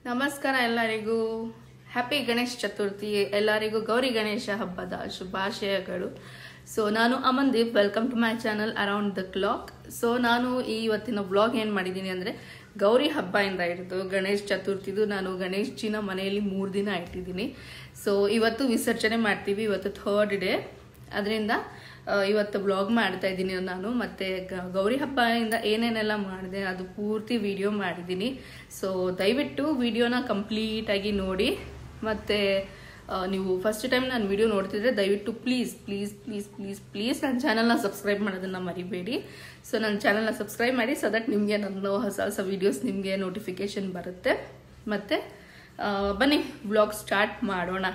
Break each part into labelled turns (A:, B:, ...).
A: ನಮಸ್ಕಾರ ಎಲ್ಲರಿಗೂ ಹ್ಯಾಪಿ ಗಣೇಶ್ ಚತುರ್ಥಿ ಎಲ್ಲರಿಗೂ ಗೌರಿ ಗಣೇಶ ಹಬ್ಬದ ಶುಭಾಶಯಗಳು ಸೊ ನಾನು Amandeep welcome to my channel around the clock so ನಾನು ಈ ಇವತ್ತಿನ ಬ್ಲಾಗ್ ಏನು ಮಾಡಿದ್ದೀನಿ ಅಂದರೆ ಗೌರಿ ಹಬ್ಬದಿಂದ ಹಿಡಿದು ಗಣೇಶ್ ಚತುರ್ಥಿದು ನಾನು ಗಣೇಶ್ ಜಿನ ಮನೆಯಲ್ಲಿ ಮೂರು ದಿನ ಇಟ್ಟಿದ್ದೀನಿ ಸೊ ಇವತ್ತು ವಿಸರ್ಜನೆ ಮಾಡ್ತೀವಿ ಇವತ್ತು ಥರ್ಡ್ ಡೇ ಅದರಿಂದ ಇವತ್ತು ಬ್ಲಾಗ್ ಮಾಡ್ತಾ ಇದ್ದೀನಿ ನಾನು ಮತ್ತೆ ಗ- ಗೌರಿ ಹಬ್ಬದಿಂದ ಏನೇನೆಲ್ಲ ಮಾಡಿದೆ ಅದು ಪೂರ್ತಿ ವಿಡಿಯೋ ಮಾಡಿದ್ದೀನಿ ಸೊ ದಯವಿಟ್ಟು ವಿಡಿಯೋನ ಕಂಪ್ಲೀಟಾಗಿ ನೋಡಿ ಮತ್ತೆ ಆ, ನೀವು ಫಸ್ಟ್ ಟೈಮ್ ನಾನು ವಿಡಿಯೋ ನೋಡ್ತಿದ್ರೆ ದಯವಿಟ್ಟು please please please please please ನನ್ನ ಚಾನಲ್ನ ಸಬ್ಸ್ಕ್ರೈಬ್ ಮಾಡೋದನ್ನ ಮರಿಬೇಡಿ ಸೊ ನನ್ನ ಚಾನಲ್ನ ಸಬ್ಸ್ಕ್ರೈಬ್ ಮಾಡಿ ಸೊ ದಟ್ ನಿಮಗೆ ನನ್ನ ಹೊಸ ಹೊಸ ವಿಡಿಯೋಸ್ ನಿಮಗೆ ನೋಟಿಫಿಕೇಶನ್ ಬರುತ್ತೆ ಮತ್ತೆ ಆ, ಬನ್ನಿ ಬ್ಲಾಗ್ ಸ್ಟಾರ್ಟ್ ಮಾಡೋಣ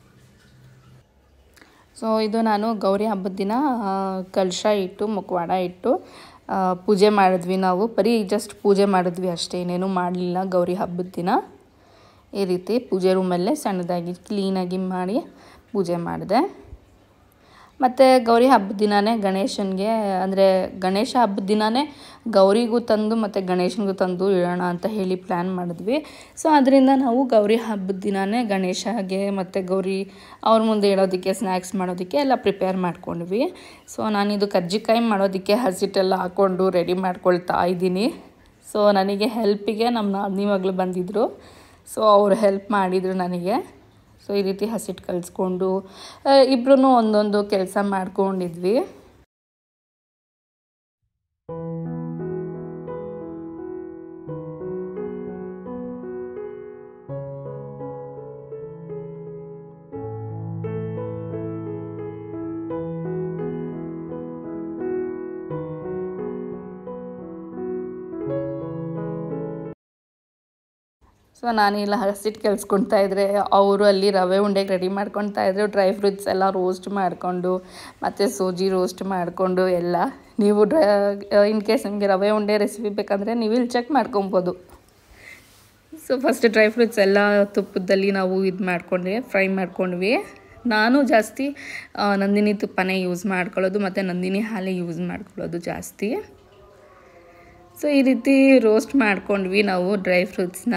A: ಸೊ ಇದು ನಾನು ಗೌರಿ ಹಬ್ಬದ ದಿನ ಆ, ಕಲಶ ಇಟ್ಟು ಮುಖವಾಡ ಇಟ್ಟು ಆ, ಪೂಜೆ ಮಾಡಿದ್ವಿ ನಾವು ಬರೀ ಜಸ್ಟ್ ಪೂಜೆ ಮಾಡಿದ್ವಿ ಅಷ್ಟೇ ಏನೇನು ಮಾಡಲಿಲ್ಲ ಗೌರಿ ಹಬ್ಬದ ದಿನ ಈ ರೀತಿ ಪೂಜೆ ರೂಮಲ್ಲೇ ಸಣ್ಣದಾಗಿ ಕ್ಲೀನಾಗಿ ಮಾಡಿ ಪೂಜೆ ಮಾಡಿದೆ ಮತ್ತು ಗೌರಿ ಹಬ್ಬದ ದಿನವೇ ಗಣೇಶನಿಗೆ ಅಂದರೆ ಗಣೇಶ ಹಬ್ಬದ ದಿನವೇ ಗೌರಿಗೂ ತಂದು ಮತ್ತು ಗಣೇಶನಿಗೂ ತಂದು ಇಡೋಣ ಅಂತ ಹೇಳಿ ಪ್ಲ್ಯಾನ್ ಮಾಡಿದ್ವಿ ಸೊ ಅದರಿಂದ ನಾವು ಗೌರಿ ಹಬ್ಬದ ದಿನವೇ ಗಣೇಶಗೆ ಮತ್ತು ಗೌರಿ ಅವ್ರ ಮುಂದೆ ಇಡೋದಕ್ಕೆ ಸ್ನ್ಯಾಕ್ಸ್ ಮಾಡೋದಕ್ಕೆ ಎಲ್ಲ ಪ್ರಿಪೇರ್ ಮಾಡ್ಕೊಂಡ್ವಿ ಸೊ ನಾನಿದು ಕಜ್ಜಿಕಾಯಿ ಮಾಡೋದಕ್ಕೆ ಹಸಿಟ್ಟೆಲ್ಲ ಹಾಕ್ಕೊಂಡು ರೆಡಿ ಮಾಡ್ಕೊಳ್ತಾ ಇದ್ದೀನಿ ಸೊ ನನಗೆ ಹೆಲ್ಪಿಗೆ ನಮ್ಮ ನಾದಿನಿ ಮಗಳು ಬಂದಿದ್ದರು ಸೊ ಅವ್ರು ಹೆಲ್ಪ್ ಮಾಡಿದರು ನನಗೆ ಸೊ ಈ ರೀತಿ ಹಸಿಟ್ಟು ಕಲಿಸ್ಕೊಂಡು ಇಬ್ಬರೂ ಒಂದೊಂದು ಕೆಲಸ ಮಾಡ್ಕೊಂಡಿದ್ವಿ ಸೊ ನಾನಿಲ್ಲ ಹಸಿಟ್ಟು ಕಲಿಸ್ಕೊಳ್ತಾ ಇದ್ರೆ ಅವರು ಅಲ್ಲಿ ರವೆ ಉಂಡೆಗೆ ರೆಡಿ ಮಾಡ್ಕೊಳ್ತಾ ಇದ್ರು ಡ್ರೈ ಫ್ರೂಟ್ಸ್ ಎಲ್ಲ ರೋಸ್ಟ್ ಮಾಡಿಕೊಂಡು ಮತ್ತು ಸೂಜಿ ರೋಸ್ಟ್ ಮಾಡಿಕೊಂಡು ಎಲ್ಲ ನೀವು ಡ್ರೈ ಇನ್ ಕೇಸ್ ನಿಮಗೆ ರವೆ ಉಂಡೆ ರೆಸಿಪಿ ಬೇಕಂದರೆ ನೀವು ಇಲ್ಲಿ ಚೆಕ್ ಮಾಡ್ಕೊಬೋದು ಸೊ ಫಸ್ಟ್ ಡ್ರೈ ಫ್ರೂಟ್ಸ್ ಎಲ್ಲ ತುಪ್ಪದಲ್ಲಿ ನಾವು ಇದು ಮಾಡ್ಕೊಂಡ್ವಿ ಫ್ರೈ ಮಾಡ್ಕೊಂಡ್ವಿ ನಾನು ಜಾಸ್ತಿ ಆ, ನಂದಿನಿ ತುಪ್ಪನೇ ಯೂಸ್ ಮಾಡ್ಕೊಳ್ಳೋದು ಮತ್ತು ನಂದಿನಿ ಹಾಲೇ ಯೂಸ್ ಮಾಡ್ಕೊಳ್ಳೋದು ಜಾಸ್ತಿ ಸೊ ಈ ರೀತಿ ರೋಸ್ಟ್ ಮಾಡ್ಕೊಂಡ್ವಿ ನಾವು ಡ್ರೈ ಫ್ರೂಟ್ಸ್ನ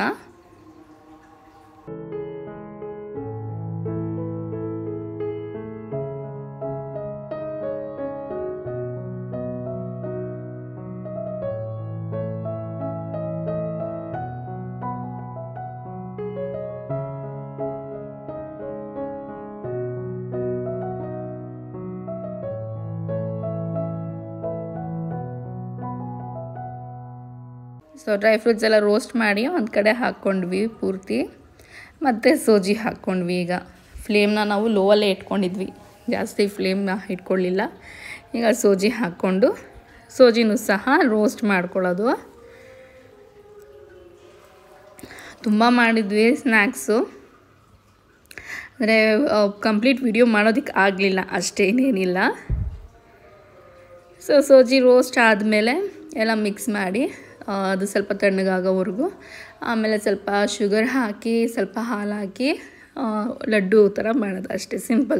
A: ಸೊ ಡ್ರೈ ಫ್ರೂಟ್ಸ್ ಎಲ್ಲ ರೋಸ್ಟ್ ಮಾಡಿ ಒಂದು ಕಡೆ ಹಾಕ್ಕೊಂಡ್ವಿ ಪೂರ್ತಿ ಮತ್ತು ಸೋಜಿ ಹಾಕ್ಕೊಂಡ್ವಿ ಈಗ ಫ್ಲೇಮ್ನ ನಾವು ಲೋವಲ್ಲೇ ಇಟ್ಕೊಂಡಿದ್ವಿ ಜಾಸ್ತಿ ಫ್ಲೇಮ್ನ ಇಟ್ಕೊಳ್ಳಿಲ್ಲ ಈಗ ಸೋಜಿ ಹಾಕ್ಕೊಂಡು ಸೋಜಿನೂ ಸಹ ರೋಸ್ಟ್ ಮಾಡ್ಕೊಳ್ಳೋದು ತುಂಬ ಮಾಡಿದ್ವಿ ಸ್ನ್ಯಾಕ್ಸು ಅಂದರೆ ಕಂಪ್ಲೀಟ್ ವಿಡಿಯೋ ಮಾಡೋದಕ್ಕೆ ಆಗಲಿಲ್ಲ ಅಷ್ಟೇನೇನಿಲ್ಲ ಸೊ ಸೋಜಿ ರೋಸ್ಟ್ ಆದಮೇಲೆ ಎಲ್ಲ ಮಿಕ್ಸ್ ಮಾಡಿ ಆ, ಅದು ಸ್ವಲ್ಪ ತಣ್ಣಗಾಗೋವರೆಗೂ ಆಮೇಲೆ ಸ್ವಲ್ಪ ಶುಗರ್ ಹಾಕಿ ಸ್ವಲ್ಪ ಹಾಲು ಹಾಕಿ ಆ, ಲಡ್ಡು ಥರ ಮಾಡೋದು ಅಷ್ಟೇ ಸಿಂಪಲ್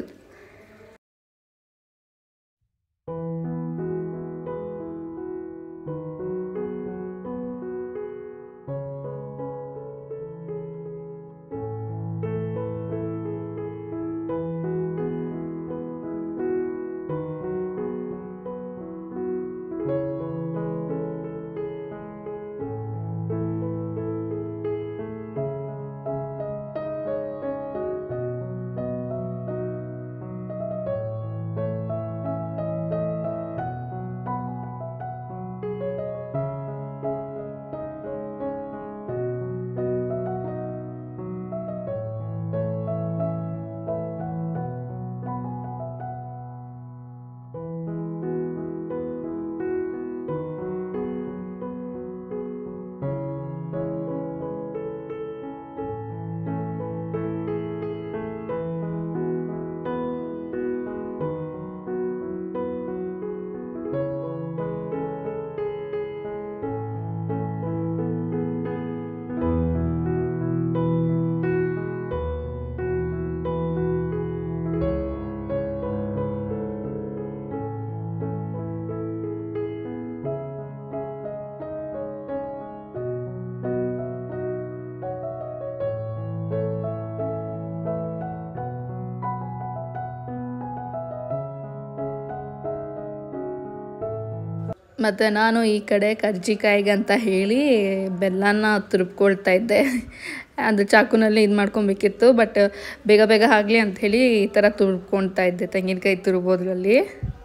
A: ಮತ್ತು ನಾನು ಈ ಕಡೆ ಕರ್ಜಿಕಾಯಿಗೆ ಅಂತ ಹೇಳಿ ಬೆಲ್ಲನ ತುರುಬ್ಕೊಳ್ತಾ ಇದ್ದೆ ಅದು ಚಾಕುನಲ್ಲಿ ಇದು ಮಾಡ್ಕೊಬೇಕಿತ್ತು ಬಟ್ ಬೇಗ ಬೇಗ ಆಗಲಿ ಅಂಥೇಳಿ ಈ ಥರ ತುರ್ಬ್ಕೊಳ್ತಾ ಇದ್ದೆ ತೆಂಗಿನಕಾಯಿ ತುರ್ಬೋದ್ರಲ್ಲಿ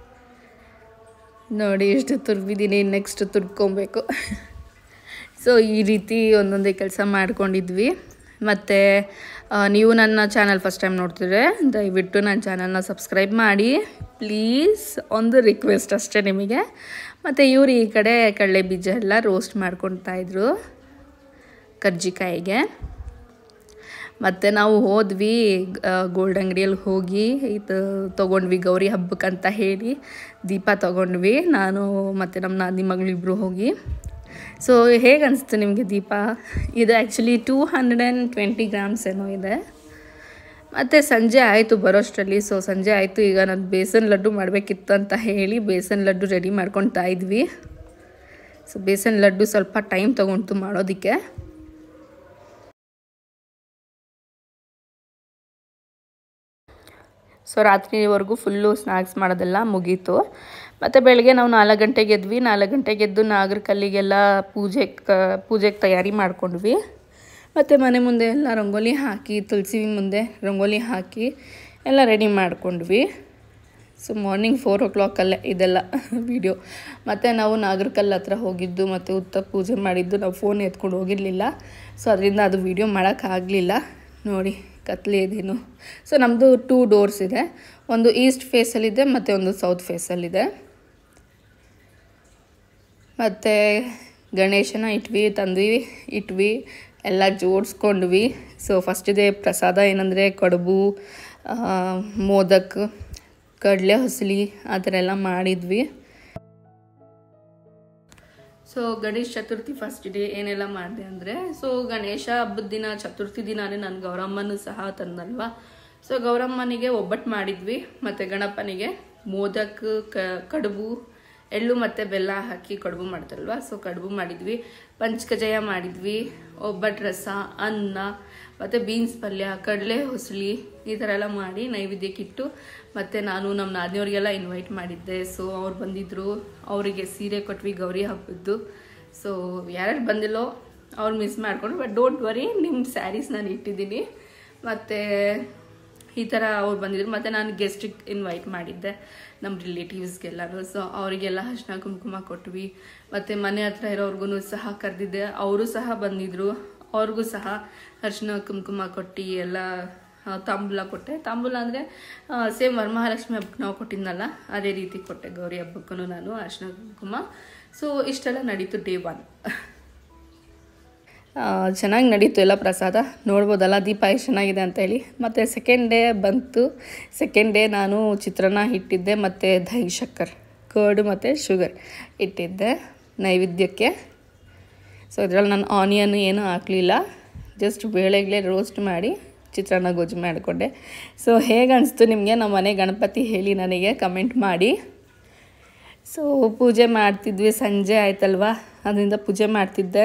A: ನೋಡಿ ಎಷ್ಟು ತುರ್ಬಿದ್ದೀನಿ ನೆಕ್ಸ್ಟ್ ತುರ್ಬ್ಕೊಬೇಕು ಸೊ ಈ ರೀತಿ ಒಂದೊಂದೇ ಕೆಲಸ ಮಾಡ್ಕೊಂಡಿದ್ವಿ ಮತ್ತು ನೀವು ನನ್ನ ಚಾನಲ್ ಫಸ್ಟ್ ಟೈಮ್ ನೋಡ್ತಿದ್ರೆ ದಯವಿಟ್ಟು ನನ್ನ ಚಾನಲ್ನ ಸಬ್ಸ್ಕ್ರೈಬ್ ಮಾಡಿ ಪ್ಲೀಸ್ ಒಂದು ರಿಕ್ವೆಸ್ಟ್ ಅಷ್ಟೇ ನಿಮಗೆ ಮತ್ತು ಇವರು ಈ ಕಡೆ ಕಡಲೆ ಬೀಜ ಎಲ್ಲ ರೋಸ್ಟ್ ಮಾಡ್ಕೊತಾ ಇದ್ರು ಕರ್ಜಿಕಾಯಿಗೆ ಮತ್ತು ನಾವು ಹೋದ್ವಿ ಗೋಲ್ಡ್ ಅಂಗಡಿಯಲ್ಲಿ ಹೋಗಿ ಇದು ತೊಗೊಂಡ್ವಿ ಗೌರಿ ಹಬ್ಬಕ್ಕಂತ ಹೇಳಿ ದೀಪ ತೊಗೊಂಡ್ವಿ ನಾನು ಮತ್ತು ನಮ್ಮ ನಾದಿನಿ ಮಗಳಿಬ್ರು ಹೋಗಿ ಸೊ ಹೇಗೆ ಅನಿಸ್ತು ನಿಮಗೆ ದೀಪ ಇದು actually two hundred and twenty grams ಏನೋ ಇದೆ ಮತ್ತು ಸಂಜೆ ಆಯಿತು ಬರೋಷ್ಟರಲ್ಲಿ ಸೊ ಸಂಜೆ ಆಯಿತು ಈಗ ನಾನು ಬೇಸನ್ ಲಡ್ಡು ಮಾಡಬೇಕಿತ್ತು ಅಂತ ಹೇಳಿ ಬೇಸನ್ ಲಡ್ಡು ರೆಡಿ ಮಾಡ್ಕೊತಾ ಇದ್ವಿ ಸೊ ಬೇಸನ್ ಲಡ್ಡು ಸ್ವಲ್ಪ ಟೈಮ್ ತೊಗೊಂತು ಮಾಡೋದಕ್ಕೆ ಸೊ ರಾತ್ರಿವರೆಗೂ ಫುಲ್ಲು ಸ್ನ್ಯಾಕ್ಸ್ ಮಾಡೋದೆಲ್ಲ ಮುಗೀತು ಮತ್ತು ಬೆಳಗ್ಗೆ ನಾವು ನಾಲ್ಕು ಗಂಟೆಗೆ ಎದ್ವಿ ನಾಲ್ಕು ಗಂಟೆಗೆ ಎದ್ದು ನಾಗರ ಕಲ್ಲಿಗೆಲ್ಲ ಪೂಜೆ ಕ ಪೂಜೆಗೆ ತಯಾರಿ ಮಾಡ್ಕೊಂಡ್ವಿ ಮತ್ತು ಮನೆ ಮುಂದೆ ಎಲ್ಲ ರಂಗೋಲಿ ಹಾಕಿ ತುಳಸಿ ಮುಂದೆ ರಂಗೋಲಿ ಹಾಕಿ ಎಲ್ಲ ರೆಡಿ ಮಾಡ್ಕೊಂಡ್ವಿ ಸೊ ಮಾರ್ನಿಂಗ್ ಫೋರ್ ಓ ಕ್ಲಾಕಲ್ಲೇ ಇದೆಲ್ಲ ವಿಡಿಯೋ ಮತ್ತು ನಾವು ನಾಗರಕಲ್ಲು ಹತ್ರ ಹೋಗಿದ್ದು ಮತ್ತು ಉತ್ತ ಪೂಜೆ ಮಾಡಿದ್ದು ನಾವು ಫೋನ್ ಎತ್ಕೊಂಡು ಹೋಗಿರಲಿಲ್ಲ ಸೊ ಅದರಿಂದ ಅದು ವಿಡಿಯೋ ಮಾಡೋಕ್ಕಾಗಲಿಲ್ಲ ನೋಡಿ ಕತ್ಲೆ ಇದೇನು ಸೊ ನಮ್ಮದು ಟೂ ಡೋರ್ಸ್ ಇದೆ ಒಂದು ಈಸ್ಟ್ ಫೇಸಲ್ಲಿದೆ ಮತ್ತು ಒಂದು ಸೌತ್ ಫೇಸಲ್ಲಿದೆ ಮತ್ತು ಗಣೇಶನ ಇಟ್ವಿ ತಂದ್ವಿ ಇಟ್ವಿ ಎಲ್ಲ ಜೋಡಿಸ್ಕೊಂಡ್ವಿ ಸೊ ಫಸ್ಟ್ ಇದೆ ಪ್ರಸಾದ ಏನಂದರೆ ಕಡುಬು ಮೋದಕ್ ಕಡಲೆ ಹೊಸಲಿ ಆ ಥರ ಎಲ್ಲ ಮಾಡಿದ್ವಿ so Ganesha Chaturthi first day ಏನೆಲ್ಲ ಮಾಡಿದೆ ಅಂದರೆ ಸೊ ಗಣೇಶ ಹಬ್ಬದ ದಿನ ಚತುರ್ಥಿ ದಿನಾನೇ ನಾನು ಗೌರಮ್ಮನೂ ಸಹ ತಂದಲ್ವಾ ಸೊ ಗೌರಮ್ಮನಿಗೆ ಒಬ್ಬಟ್ಟು ಮಾಡಿದ್ವಿ ಮತ್ತು ಗಣಪನಿಗೆ ಮೋದಕ್ ಕ ಕಡುಬು ಎಳ್ಳು ಮತ್ತು ಬೆಲ್ಲ ಹಾಕಿ ಕಡುಬು ಮಾಡ್ತಾರಲ್ವ ಸೊ ಕಡುಬು ಮಾಡಿದ್ವಿ ಪಂಚಕಜಾಯ ಮಾಡಿದ್ವಿ ಒಬ್ಬಟ್ಟು ರಸ ಅನ್ನ ಮತ್ತು ಬೀನ್ಸ್ ಪಲ್ಯ ಕಡಲೆ ಹೊಸಲಿ ಈ ಥರ ಎಲ್ಲ ಮಾಡಿ ನೈವೇದ್ಯಕ್ಕಿಟ್ಟು ಮತ್ತು ನಾನು ನಮ್ಮ ನಾದಿನವ್ರಿಗೆಲ್ಲ ಇನ್ವೈಟ್ ಮಾಡಿದ್ದೆ ಸೊ ಅವ್ರು ಬಂದಿದ್ದರು ಅವರಿಗೆ ಸೀರೆ ಕೊಟ್ವಿ ಗೌರಿ ಹಬ್ಬದ್ದು ಸೊ ಯಾರ್ಯಾರು ಬಂದಿಲ್ಲೋ ಅವ್ರು ಮಿಸ್ ಮಾಡ್ಕೊಂಡು ಬಟ್ ಡೋಂಟ್ ವರಿ ನಿಮ್ಮ ಸ್ಯಾರೀಸ್ ನಾನು ಇಟ್ಟಿದ್ದೀನಿ ಮತ್ತು ಈ ಥರ ಅವ್ರು ಬಂದಿದ್ರು ಮತ್ತು ನಾನು ಗೆಸ್ಟಿಗೆ ಇನ್ವೈಟ್ ಮಾಡಿದ್ದೆ ನಮ್ಮ ರಿಲೇಟಿವ್ಸ್ಗೆಲ್ಲರೂ ಸೊ ಅವರಿಗೆಲ್ಲ ಅರ್ಶಿನ ಕುಂಕುಮ ಕೊಟ್ವಿ ಮತ್ತು ಮನೆ ಹತ್ರ ಇರೋರ್ಗು ಸಹ ಕರೆದಿದ್ದೆ ಅವರು ಸಹ ಬಂದಿದ್ದರು ಅವ್ರಿಗೂ ಸಹ ಅರ್ಶಿನ ಕುಂಕುಮ ಕೊಟ್ಟು ಎಲ್ಲ ತಾಂಬೂಲ ಕೊಟ್ಟೆ ತಾಂಬೂಲ ಅಂದರೆ ಸೇಮ್ ವರಮಹಾಲಕ್ಷ್ಮಿ ಹಬ್ಬಕ್ಕೆ ನಾವು ಕೊಟ್ಟಿದ್ನಲ್ಲ ಅದೇ ರೀತಿ ಕೊಟ್ಟೆ ಗೌರಿ ಹಬ್ಬಕ್ಕೂ ನಾನು ಅರ್ಶಿನ ಕುಂಕುಮ ಸೊ ಇಷ್ಟೆಲ್ಲ ನಡೀತು ಡೇ ಒನ್ ಚೆನ್ನಾಗಿ ನಡೀತು ಎಲ್ಲ ಪ್ರಸಾದ ನೋಡ್ಬೋದಲ್ಲ ದೀಪ ಎಷ್ಟು ಚೆನ್ನಾಗಿದೆ ಅಂತೇಳಿ ಮತ್ತು ಸೆಕೆಂಡ್ ಡೇ ಬಂತು ಸೆಕೆಂಡ್ ಡೇ ನಾನು ಚಿತ್ರಾನ್ನ ಇಟ್ಟಿದ್ದೆ ಮತ್ತು ದಹಿ ಶಕ್ಕರ್ ಕರ್ಡ್ ಮತ್ತು ಶುಗರ್ ಇಟ್ಟಿದ್ದೆ ನೈವೇದ್ಯಕ್ಕೆ ಸೊ ಇದರಲ್ಲಿ ನಾನು ಆನಿಯನ್ ಏನೂ ಹಾಕಲಿಲ್ಲ ಜಸ್ಟ್ ಬೇಳೆಗಳೇ ರೋಸ್ಟ್ ಮಾಡಿ ಚಿತ್ರಾನ್ನ ಗೊಜ್ಜು ಮಾಡಿಕೊಂಡೆ ಸೊ ಹೇಗೆ ಅನಿಸ್ತು ನಿಮಗೆ ನಮ್ಮ ಮನೆ ಗಣಪತಿ ಹೇಳಿ ನನಗೆ ಕಮೆಂಟ್ ಮಾಡಿ ಸೊ ಪೂಜೆ ಮಾಡ್ತಿದ್ವಿ ಸಂಜೆ ಆಯ್ತಲ್ವಾ ಅದರಿಂದ ಪೂಜೆ ಮಾಡ್ತಿದ್ದೆ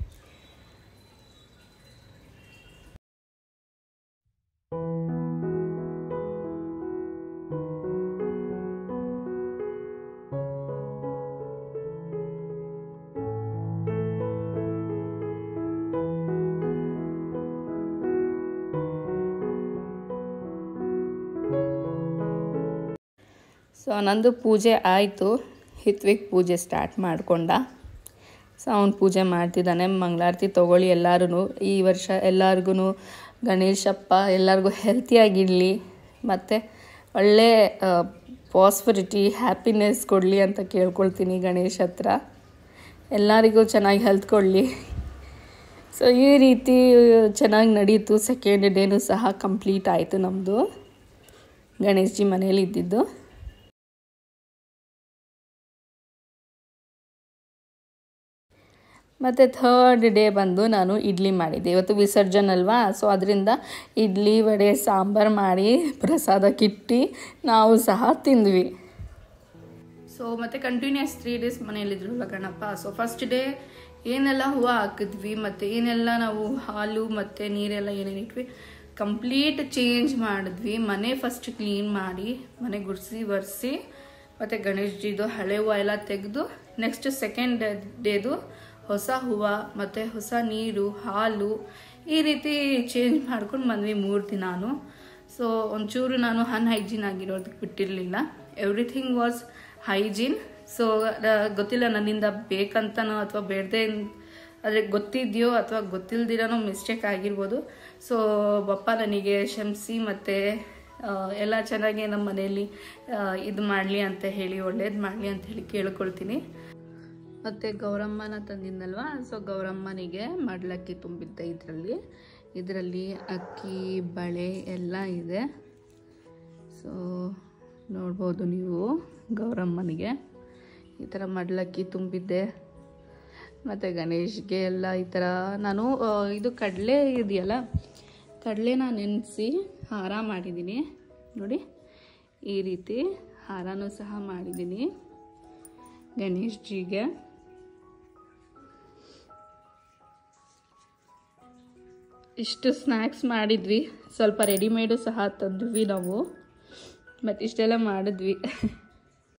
A: ಸೊ ನಂದು ಪೂಜೆ ಆಯಿತು ಹಿತ್ವಿಕ್ ಪೂಜೆ ಸ್ಟಾರ್ಟ್ ಮಾಡಿಕೊಂಡ ಸೊ ಅವನು ಪೂಜೆ ಮಾಡ್ತಿದ್ದಾನೆ ಮಂಗಳಾರತಿ ತೊಗೊಳ್ಳಿ ಎಲ್ಲರೂ ಈ ವರ್ಷ ಎಲ್ಲರಿಗೂ ಗಣೇಶಪ್ಪ ಎಲ್ಲರಿಗೂ ಹೆಲ್ತಿಯಾಗಿರಲಿ ಮತ್ತು ಒಳ್ಳೆ ಪಾಸ್ಪರಿಟಿ ಹ್ಯಾಪಿನೆಸ್ ಕೊಡಲಿ ಅಂತ ಕೇಳ್ಕೊಳ್ತೀನಿ ಗಣೇಶ ಹತ್ರ ಎಲ್ಲರಿಗೂ ಚೆನ್ನಾಗಿ ಹೆಲ್ತ್ ಕೊಡಲಿ ಸೊ ಈ ರೀತಿ ಚೆನ್ನಾಗಿ ನಡೀತು ಸೆಕೆಂಡ್ ಡೇನೂ ಸಹ ಕಂಪ್ಲೀಟ್ ಆಯಿತು ನಮ್ಮದು ಗಣೇಶ್ ಜಿ ಮನೇಲಿ ಇದ್ದಿದ್ದು ಮತ್ತು ಥರ್ಡ್ ಡೇ ಬಂದು ನಾನು ಇಡ್ಲಿ ಮಾಡಿದ್ದೆ ಇವತ್ತು ವಿಸರ್ಜನ್ ಅಲ್ವಾ ಸೊ ಅದರಿಂದ ಇಡ್ಲಿ ವಡೆ ಸಾಂಬಾರು ಮಾಡಿ ಪ್ರಸಾದಕ್ಕಿಟ್ಟು ನಾವು ಸಹ ತಿಂದ್ವಿ ಸೊ ಮತ್ತು ಕಂಟಿನ್ಯೂಸ್ ತ್ರೀ ಡೇಸ್ ಮನೆಯಲ್ಲಿದ್ರಲ್ಲ ಗಣಪ ಸೊ ಫಸ್ಟ್ ಡೇ ಏನೆಲ್ಲ ಹೂವು ಹಾಕಿದ್ವಿ ಮತ್ತು ಏನೆಲ್ಲ ನಾವು ಹಾಲು ಮತ್ತು ನೀರೆಲ್ಲ ಏನೇನು ಇಟ್ವಿ ಕಂಪ್ಲೀಟ್ ಚೇಂಜ್ ಮಾಡಿದ್ವಿ ಮನೆ ಫಸ್ಟ್ ಕ್ಲೀನ್ ಮಾಡಿ ಮನೆ ಗುಡಿಸಿ ಒರೆಸಿ ಮತ್ತು ಗಣೇಶ್ ಜಿದು ಹಳೆ ಹೂವು ಎಲ್ಲ ತೆಗೆದು ನೆಕ್ಸ್ಟ್ ಸೆಕೆಂಡ್ ಡೇದು ಹೊಸ ಹೂವು ಮತ್ತು ಹೊಸ ನೀರು ಹಾಲು ಈ ರೀತಿ ಚೇಂಜ್ ಮಾಡ್ಕೊಂಡು ಬಂದ್ವಿ ಮೂರು ದಿನಾನು ಸೊ ಒಂಚೂರು ನಾನು ಅನ್ಹೈಜೀನ್ ಆಗಿರೋದಕ್ಕೆ ಬಿಟ್ಟಿರಲಿಲ್ಲ ಎವ್ರಿಥಿಂಗ್ ವಾಸ್ ಹೈಜೀನ್ ಸೊ ಗೊತ್ತಿಲ್ಲ ನನ್ನಿಂದ ಬೇಕಂತನೋ ಅಥವಾ ಬೇಡದೆ ಆದರೆ ಗೊತ್ತಿದೆಯೋ ಅಥವಾ ಗೊತ್ತಿಲ್ದಿರೋನೋ ಮಿಸ್ಟೇಕ್ ಆಗಿರ್ಬೋದು ಸೊ ಬಪ್ಪ ನನಗೆ ಕ್ಷಮಿಸಿ ಮತ್ತು ಎಲ್ಲ ಚೆನ್ನಾಗಿ ನಮ್ಮ ಮನೆಯಲ್ಲಿ ಇದು ಮಾಡಲಿ ಅಂತ ಹೇಳಿ ಒಳ್ಳೇದು ಮಾಡಲಿ ಅಂತ ಹೇಳಿ ಕೇಳ್ಕೊಳ್ತೀನಿ ಮತ್ತು ಗೌರಮ್ಮನ ತಂದಿದ್ದಲ್ವಾ ಸೊ ಗೌರಮ್ಮನಿಗೆ ಮಡ್ಲಕ್ಕಿ ತುಂಬಿದ್ದೆ ಇದರಲ್ಲಿ ಇದರಲ್ಲಿ ಅಕ್ಕಿ ಬಳೆ ಎಲ್ಲ ಇದೆ ಸೊ ನೋಡ್ಬೋದು ನೀವು ಗೌರಮ್ಮನಿಗೆ ಈ ಥರ ಮಡ್ಲಕ್ಕಿ ತುಂಬಿದ್ದೆ ಮತ್ತು ಗಣೇಶ್ಗೆ ಎಲ್ಲ ಈ ಥರ ನಾನು ಆ, ಇದು ಕಡಲೆ ಇದೆಯಲ್ಲ ಕಡಲೆನ ನೆನೆಸಿ ಹಾರ ಮಾಡಿದ್ದೀನಿ ನೋಡಿ ಈ ರೀತಿ ಹಾರನೂ ಸಹ ಮಾಡಿದ್ದೀನಿ ಗಣೇಶ್ ಜಿಗೆ ಇಷ್ಟು ಸ್ನ್ಯಾಕ್ಸ್ ಮಾಡಿದ್ವಿ ಸ್ವಲ್ಪ ರೆಡಿಮೇಡು ಸಹ ತಂದ್ವಿ ನಾವು ಮತ್ತು ಇಷ್ಟೆಲ್ಲ ಮಾಡಿದ್ವಿ